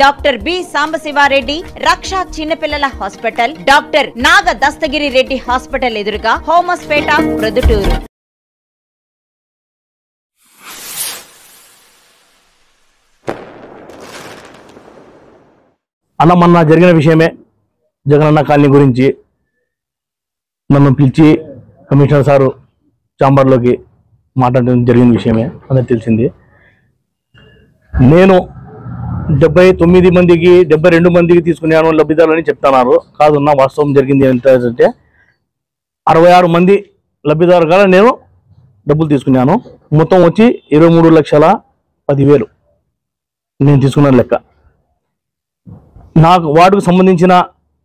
Doctor B Sambasivareddy Raksha చిన్నపిల్లల hospital doctor Naga Dastagiri Reddy hospital ఎదురుగా హోమస్పేట ప్రొద్దుటూరు అన్న మొన్న జరిగిన విషయమే జగనన్న కాలనీ గురించి నన్ను పిలిచి కమిషనర్ సారు చాంబర్లోకి మాట్లాడడం జరిగిన విషయమే అనేది తెలిసింది నేను డెబ్బై తొమ్మిది మందికి డెబ్బై రెండు మందికి తీసుకున్నాను లబ్ధిదారులని చెప్తున్నారు కాదు నా వాస్తవం జరిగింది ఏంటంటే అరవై ఆరు మంది లబ్ధిదారు కూడా నేను డబ్బులు తీసుకున్నాను మొత్తం వచ్చి ఇరవై మూడు లక్షల పదివేలు నేను తీసుకున్న లెక్క నాకు వార్డుకు సంబంధించిన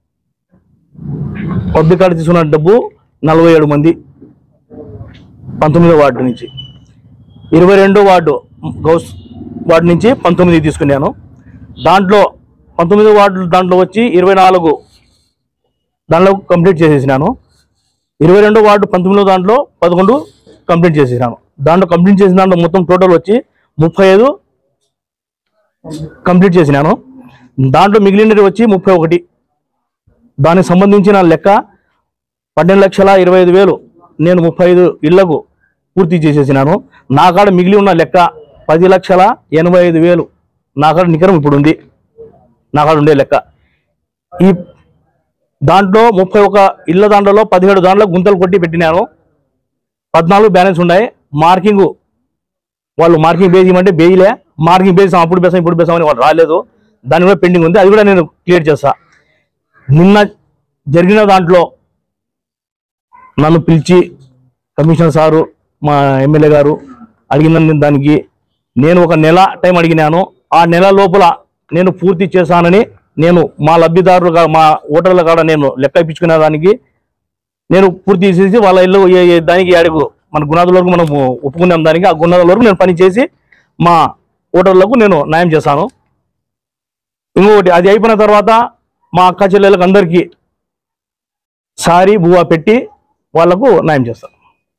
పబ్లిక్ కార్డు తీసుకున్న డబ్బు నలభై ఏడు మంది పంతొమ్మిదో వార్డు నుంచి ఇరవై రెండో వార్డు గౌస్ వార్డు నుంచి పంతొమ్మిది తీసుకున్నాను దాంట్లో పంతొమ్మిదో వార్డు దాంట్లో వచ్చి ఇరవై నాలుగు దాంట్లో కంప్లీట్ చేసేసినాను ఇరవై రెండో వార్డు పంతొమ్మిదో దాంట్లో పదకొండు కంప్లీట్ చేసేసినాను దాంట్లో కంప్లీట్ చేసిన దాంట్లో మొత్తం టోటల్ వచ్చి ముప్పై ఐదు కంప్లీట్ చేసినాను దాంట్లో మిగిలినది వచ్చి ముప్పై ఒకటి దానికి సంబంధించిన లెక్క పన్నెండు లక్షల ఇరవై ఐదు వేలు నేను ముప్పై ఐదు ఇళ్లకు పూర్తి చేసేసినాను నా కాడ మిగిలి ఉన్న లెక్క పది లక్షల ఎనభై ఐదు వేలు నా కాడ నికరం ఇప్పుడు ఉంది నా కాడ ఉండే లెక్క ఈ దాంట్లో ముప్పై ఒక ఇళ్ళ దాంట్లో పదిహేడు దాంట్లో గుంతలు కొట్టి పెట్టినాను పద్నాలుగు బ్యాలెన్స్ ఉన్నాయి మార్కింగ్ వాళ్ళు మార్కింగ్ బేస్ ఇవ్వమంటే బేయలే మార్కింగ్ బేస్ అప్పుడు బేసాం ఇప్పుడు బేసాం అని వాళ్ళు రాలేదు దాని కూడా పెండింగ్ ఉంది అది కూడా నేను క్లియర్ చేస్తా నిన్న జరిగిన దాంట్లో నన్ను పిలిచి కమిషనర్ సారు మా ఎమ్మెల్యే గారు అడిగిన దానికి నేను ఒక నెల టైం అడిగినాను ఆ నెల లోపల నేను పూర్తి చేశానని నేను మా లబ్ధిదారులు కా- మా ఓటర్ల కాడ నేను లెక్క ఇప్పించుకునే దానికి నేను పూర్తి చేసేసి వాళ్ళ ఇల్లు ఏ- ఏ దానికి అడుగు మన గుణాదుల వరకు మనం ఒప్పుకున్నాం దానికి ఆ గుణాదుల వరకు నేను పని చేసి మా ఓటర్లకు నేను న్యాయం చేశాను ఇంకొకటి అది అయిపోయిన తర్వాత మా అక్క చెల్లెలకు అందరికీ సారీ బువ్వా పెట్టి వాళ్లకు న్యాయం చేస్తాను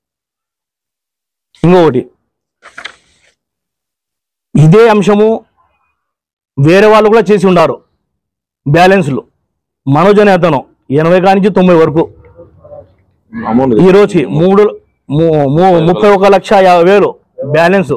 ఇంకొకటి ఇదే అంశము వేరే వాళ్ళు కూడా చేసి ఉన్నారు బ్యాలెన్స్లు మనోజ్ అనే అతను ఎనభై కానించి తొంభై వరకు అమౌంట్ ఈ రోజు మూడు ము- ము- ముప్పై ఒక లక్ష యాభై వేలు బ్యాలెన్స్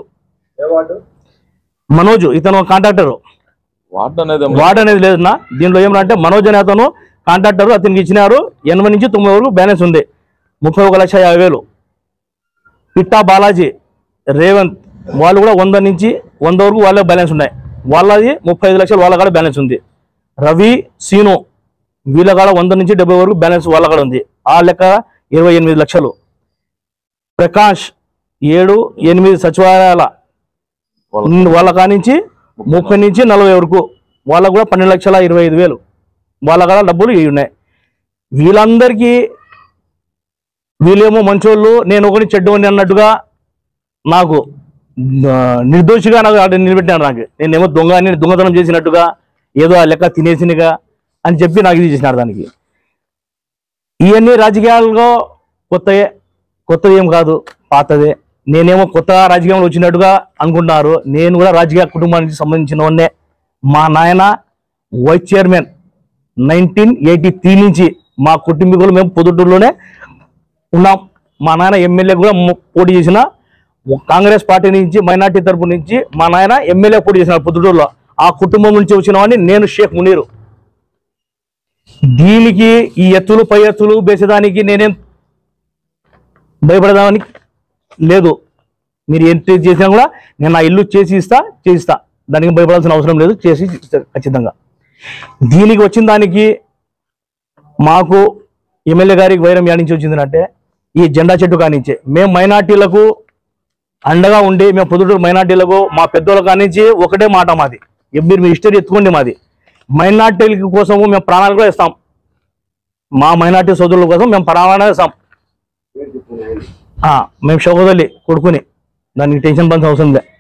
మనోజ్ ఇతను కాంట్రాక్టర్ వాట్ అనేది ఏం వార్డ్ అనేది లేదన్నా దీంట్లో ఏమంటే మనోజ్ అనే అతను కాంట్రాక్టర్ అతనికి ఇచ్చినారు ఎనభై నుంచి తొంభై వరకు బ్యాలెన్స్ ఉంది ముప్పై ఒక లక్ష యాభై వేలు పిట్టా బాలాజీ రేవంత్ వాళ్ళు కూడా వంద నుంచి వంద వరకు వాళ్ళ బ్యాలెన్స్ ఉన్నాయి వాళ్ళది ముప్పై ఐదు లక్షలు వాళ్ళ కాడ బ్యాలెన్స్ ఉంది రవి సీను వీళ్ళ కాడ వంద నుంచి డెబ్బై వరకు బ్యాలెన్స్ వాళ్ళ కాడ ఉంది ఆ లెక్క ఇరవై ఎనిమిది లక్షలు ప్రకాష్ ఏడు ఎనిమిది సచివాలయాల వాళ్ళ- వాళ్ళ కానించి ముప్పై నుంచి నలభై వరకు వాళ్ళకు కూడా పన్నెండు లక్షల ఇరవై ఐదు వేలు వాళ్ళ కాడ డబ్బులు ఇవి ఉన్నాయి వీళ్ళందరికీ వీళ్ళేమో మంచోళ్ళు నేను ఒకటి చెడ్డవాడిని అన్నట్టుగా నాకు ఆ, నిర్దోషిగా నాకు అక్కడ నిలబెట్టాను నాకు నేనేమో దొంగ అని దొంగతనం చేసినట్టుగా ఏదో ఆ లెక్క తినేసినగా అని చెప్పి నాకు ఇది చేసినారు దానికి ఇవన్నీ రాజకీయాల్లో కొత్తయే కొత్తది ఏం కాదు పాతదే నేనేమో కొత్తగా రాజకీయంలో వచ్చినట్టుగా అనుకుంటున్నారు నేను కూడా రాజకీయ కుటుంబానికి సంబంధించిన వాడినే మా నాయన vice chairman nineteen eighty three నుంచి మా కుటుంబీకులు మేము పొద్దుటూరులోనే ఉన్నాం మా నాయన ఎమ్మెల్యే కూడా ము- పోటీ చేసిన కాంగ్రెస్ పార్టీ నుంచి మైనార్టీ తరపు నుంచి మా నాయన ఎమ్మెల్యే పోటీ చేసిన పొద్దుటూరులో ఆ కుటుంబం నుంచి వచ్చిన వాడిని నేను షేక్ మునీరు దీనికి ఈ ఎత్తులు పై ఎత్తులు బేసేదానికి నేనేం భయపడదామని లేదు మీరు ఎంత చేసినా కూడా నేను నా ఇల్లు చేసి ఇస్తా చేయిస్తా దానికి భయపడాల్సిన అవసరం లేదు చేసి ఇస్తా ఖచ్చితంగా దీనికి వచ్చిన దానికి మాకు ఎమ్మెల్యే గారికి వైరం యాడించి వచ్చిందంటే ఈ జెండా చెట్టు కానించే మేము మైనార్టీలకు అండగా ఉండి మేము పొద్దుటూరు మైనార్టీలకు మా పెద్దోళ్ళ కానించి ఒకటే మాట మాది మీరు మీ హిస్టరీ ఎత్తుకోండి మాది మైనార్టీల కోసము మేము ప్రాణాలు కూడా ఇస్తాం మా మైనార్టీ సోదరుల కోసం మేము ప్రాణాలు ఇస్తాం ఆ, మేము షోకోదల్లి కొడుకుని దానికి టెన్షన్ పడాల్సిన అవసరం లే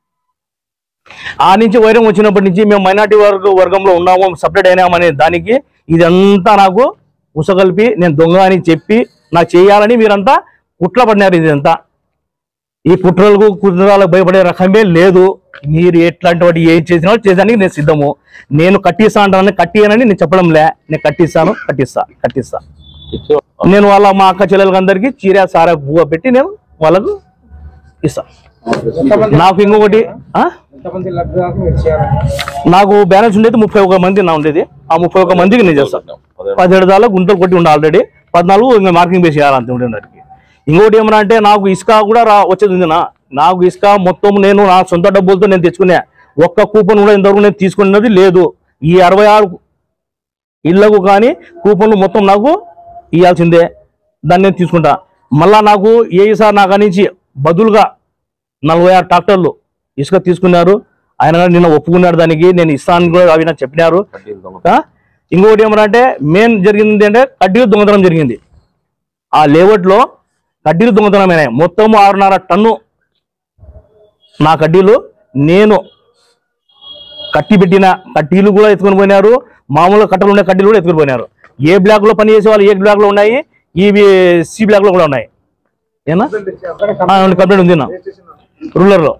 ఆ నుంచి వైరం వచ్చినప్పటి నుంచి మేము మైనార్టీ వర్గ వర్గంలో ఉన్నాము సపరేట్ అయినామనే దానికి ఇదంతా నాకు ఉసగల్పి నేను దొంగ అని చెప్పి నాకు చేయాలని మీరంతా కుట్ల పడినారు ఇదంతా ఈ కుట్రలకు కుట్రలకు భయపడే రకమే లేదు మీరు ఎట్లాంటి వాటి ఏం చేసినా చేసానికి నేను సిద్ధము నేను కట్టిస్తా అంటానని కట్టియనని నేను చెప్పడంలే నేను కట్టిస్తాను కట్టిస్తా కట్టిస్తా ఇచ్చే నేను వాళ్ళ మా అక్క చెల్లెలకి అందరికీ చీర సారా పువ్వు పెట్టి నేను వాళ్ళకు ఇస్తా నాకు ఇంకొకటి ఆ? ఎంతమంది లబ్ధిదారులు మీరు చేయాలి నాకు బ్యాలెన్స్ ఉండేది ముప్పై ఒక మంది నా ఉండేది ఆ ముప్పై ఒక మందికి నేను చేస్తాను పదిహేను. పదిహేడు దాకా గుంటలు కొట్టి ఉండే ఆల్రెడీ పద్నాలుగు ఇంకా మార్కింగ్ వేసి చేయాలి అంతే ఉండేదానికి ఇంకోటి ఏమన్నా అంటే నాకు ఇసుక కూడా రా వచ్చేది ఉంది నా నాకు ఇసుక మొత్తం నేను నా సొంత డబ్బులతో నేను తెచ్చుకునే ఒక్క కూపన్ కూడా ఇంతవరకు నేను తీసుకున్నది లేదు ఈ అరవై ఆరు ఇళ్లకు కానీ కూపన్లు మొత్తం నాకు ఇవ్వాల్సిందే దాన్ని నేను తీసుకుంటా మళ్ళా నాకు ఏ సార్ నాకు నుంచి బదులుగా నలభై ఆరు ట్రాక్టర్లు ఇసుక తీసుకున్నారు ఆయన కూడా నిన్న ఒప్పుకున్నాడు దానికి నేను ఇస్తాను కూడా అవి నాకు చెప్పినారు కడ్డీలు దొంగ. ఆ? ఇంకొకటి ఏమనంటే మెయిన్ జరిగింది అంటే కడ్డీలు దొంగతనం జరిగింది ఆ లేఅవుట్లో కడ్డీలు దొంగతనమైనాయి మొత్తం ఆరున్నర టన్ను నా కడ్డీలు నేను కట్టి పెట్టిన కడ్డీలు కూడా ఎత్తుకొని పోయినారు మామూలుగా కట్టలు ఉండే కడ్డీలు కూడా ఎత్తుకొని పోయినారు ఏ బ్లాక్ లో పని చేసే వాళ్ళు ఏ బ్లాక్ లో ఉన్నాయి ఇవి సి బ్లాక్ లో కూడా ఉన్నాయి ఏనా కంప్లైంట్ ఉంది నా రూరల్లో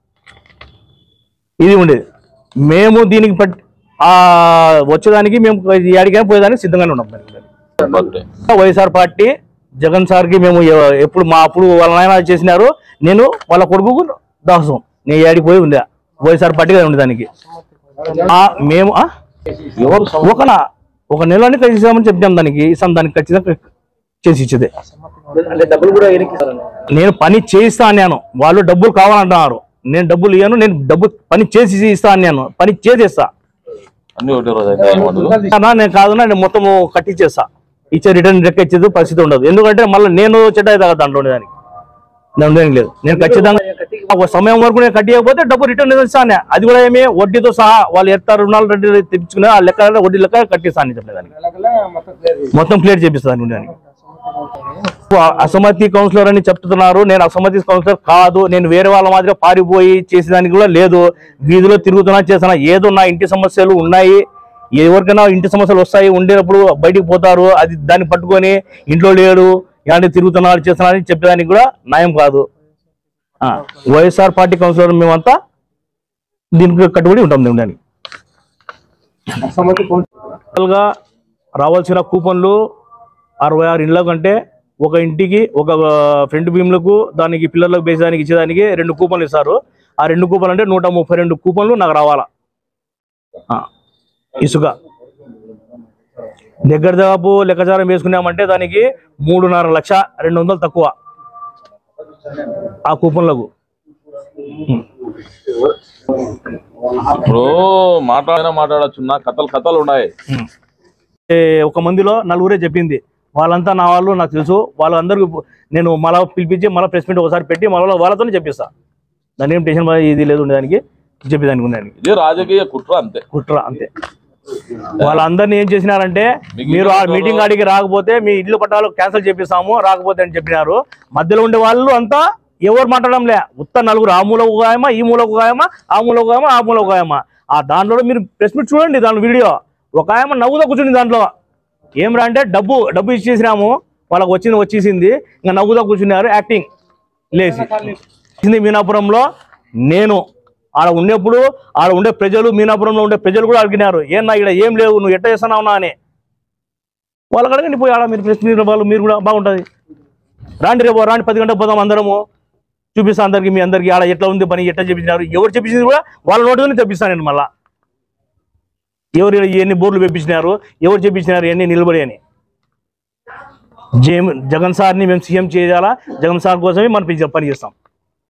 ఇది ఉండేది మేము దీనికి పట్ ఆ వచ్చేదానికి మేము ఏడికైనా పోయేదానికి సిద్ధంగానే ఉన్నాం బర్త్డే. వైఎస్ఆర్ పార్టీ జగన్ సార్కి మేము ఎ- ఎప్పుడు మా అప్పుడు వాళ్ళ నాయన చేసినారు నేను వాళ్ళ కొడుకు దాసం నేను ఏడికి పోయి ఉండే వైఎస్ఆర్ పార్టీగా ఉండేదానికి ఆ, మేము ఆ? ఎవరు సమ- ఒకనా ఒక నెలని కలిసామని చెప్పాం దానికి ఇస్తాం దానికి ఖచ్చితంగా చేసి ఇచ్చేదే అంటే డబ్బులు కూడా ఎనికిస్తారండి నేను పని చేయిస్తా అన్నాను వాళ్ళు డబ్బులు కావాలంటున్నారు నేను డబ్బులు ఇవ్వను నేను డబ్బు పని చేసి ఇస్తా అన్నాను పని చేసేస్తా అన్ని ఒకటే రోజు అయితే ఏమనదు అన్నా, నేను కాదన్నా నేను మొత్తం కట్టించేస్తా ఇచ్చే రిటర్న్ లెక్క ఇచ్చేది పరిస్థితి ఉండదు ఎందుకంటే మళ్ళీ నేను చెడ్డ అవుతా కదా దాంట్లో ఉండేదానికి దాంట్లో ఏం లేదు నేను ఖచ్చితంగా ఒక సమయం వరకు నేను కట్టియకపోతే డబ్బు రిటర్న్ ఇస్తాను అది కూడా ఏమి వడ్డీతో సహా వాళ్ళు ఎంత రుణాలు రెడ్డి తెప్పించుకునే ఆ లెక్క వడ్డీ లెక్క కట్టిస్తాను చెప్పేదానికి నెలకల్లా మొత్తం క్లియర్ చేసి మొత్తం క్లియర్ చేపిస్తాను ఉండేదానికి అసమ్మతి కౌన్సిలర్ అని చెప్తున్నారు నేను అసమ్మతి కౌన్సిలర్ కాదు నేను వేరే వాళ్ళ మాదిరిగా పారిపోయి చేసేదానికి కూడా లేదు వీధిలో తిరుగుతున్నా చేస్తున్నా ఏదో నా ఇంటి సమస్యలు ఉన్నాయి ఎవరికైనా ఇంటి సమస్యలు వస్తాయి ఉండేటప్పుడు బయటికి పోతారు అది దాన్ని పట్టుకొని ఇంట్లో లేడు ఇలాంటి తిరుగుతున్నారు చేస్తున్నారు అని చెప్పేదానికి కూడా న్యాయం కాదు ఆ, వైఎస్ఆర్ పార్టీ కౌన్సిలర్ మేమంతా దీనికి కట్టుబడి ఉంటాం మేము దానికి అసమ్మతి కౌన్సిల్ టోటల్గా రావాల్సిన కూపన్లు అరవై ఆరు ఇండ్ల కంటే ఒక ఇంటికి ఒక ఫ్రంట్ భీములకు దానికి పిల్లర్లకు వేసేదానికి ఇచ్చేదానికి రెండు కూపన్లు ఇస్తారు ఆ రెండు కూపన్లు అంటే నూట ముప్పై రెండు కూపన్లు నాకు రావాలా ఆ, ఇసుక దగ్గర దాపు లెక్కచారం వేసుకున్నామంటే దానికి మూడున్నర లక్ష రెండు వందలు తక్కువ ఆ కూపన్లకు ఇప్పుడు మాట్లాడినా మాట్లాడచ్చు నా కథలు కథలు ఉన్నాయి ఏ, ఒక మందిలో నలుగురే చెప్పింది వాళ్ళంతా నా వాళ్ళు నాకు తెలుసు వాళ్ళందరికీ నేను మళ్ళా పిలిపించి మళ్ళీ ప్రెస్ మీట్ ఒకసారి పెట్టి మళ్ళీ వాళ్ళతోనే చెప్పిస్తా దాని ఏం టెన్షన్ పడే ఇది లేదు ఉండేదానికి చెప్పేదానికి ఉండడానికి ఇది రాజకీయ కుట్ర అంతే కుట్ర అంతే వాళ్ళందరినీ ఏం చేసినారంటే మీరు ఆ మీటింగ్ కాడికి రాకపోతే మీ ఇల్లు పట్టాలు క్యాన్సిల్ చేపిస్తాము రాకపోతే అని చెప్పినారు మధ్యలో ఉండే వాళ్ళు అంతా ఎవరు మాట్లాడంలే ఉత్త నలుగురు ఆ మూలకు గాయమా ఈ మూలకు గాయమా ఆ మూలకు గాయమా ఆ మూలకు గాయమా ఆ దాంట్లో మీరు ప్రెస్ మీట్ చూడండి దాని వీడియో ఒక ఆయమ నవ్వుతో కూర్చుంది దాంట్లో ఏమిరా అంటే డబ్బు డబ్బు ఇచ్చేసినాము వాళ్ళకి వచ్చింది వచ్చేసింది ఇంకా నవ్వుతో కూర్చున్నారు యాక్టింగ్ లేచి ఇది మీనాపురంలో నేను ఆడ ఉండేప్పుడు ఆడ ఉండే ప్రజలు మీనాపురంలో ఉండే ప్రజలు కూడా అడిగినారు ఏన్నా ఇక్కడ ఏం లేవు నువ్వు ఎట్ట చేస్తున్నావునా అని వాళ్ళకి అడగండి పోయి ఆడ మీరు ప్రెస్ మీట్ వాళ్ళు మీరు కూడా బాగుంటుంది రాండి రేపు రాండి పది గంటలకు పోదాం అందరము చూపిస్తా అందరికి మీ అందరికి ఆడ ఎట్లా ఉంది పని ఎట్లా చెప్పించినారు ఎవరు చెప్పించింది కూడా వాళ్ళ నోటితోనే తెప్పిస్తాను నేను మళ్ళా ఎవరు ఎన్ని బోర్లు పెప్పించినారు ఎవరు చెప్పించినారు ఎన్ని నిలబడి అని జేమ్ జగన్ సార్ని మేము సీఎం చేయాలా జగన్ సార్ కోసమే మనం పని చేస్తాం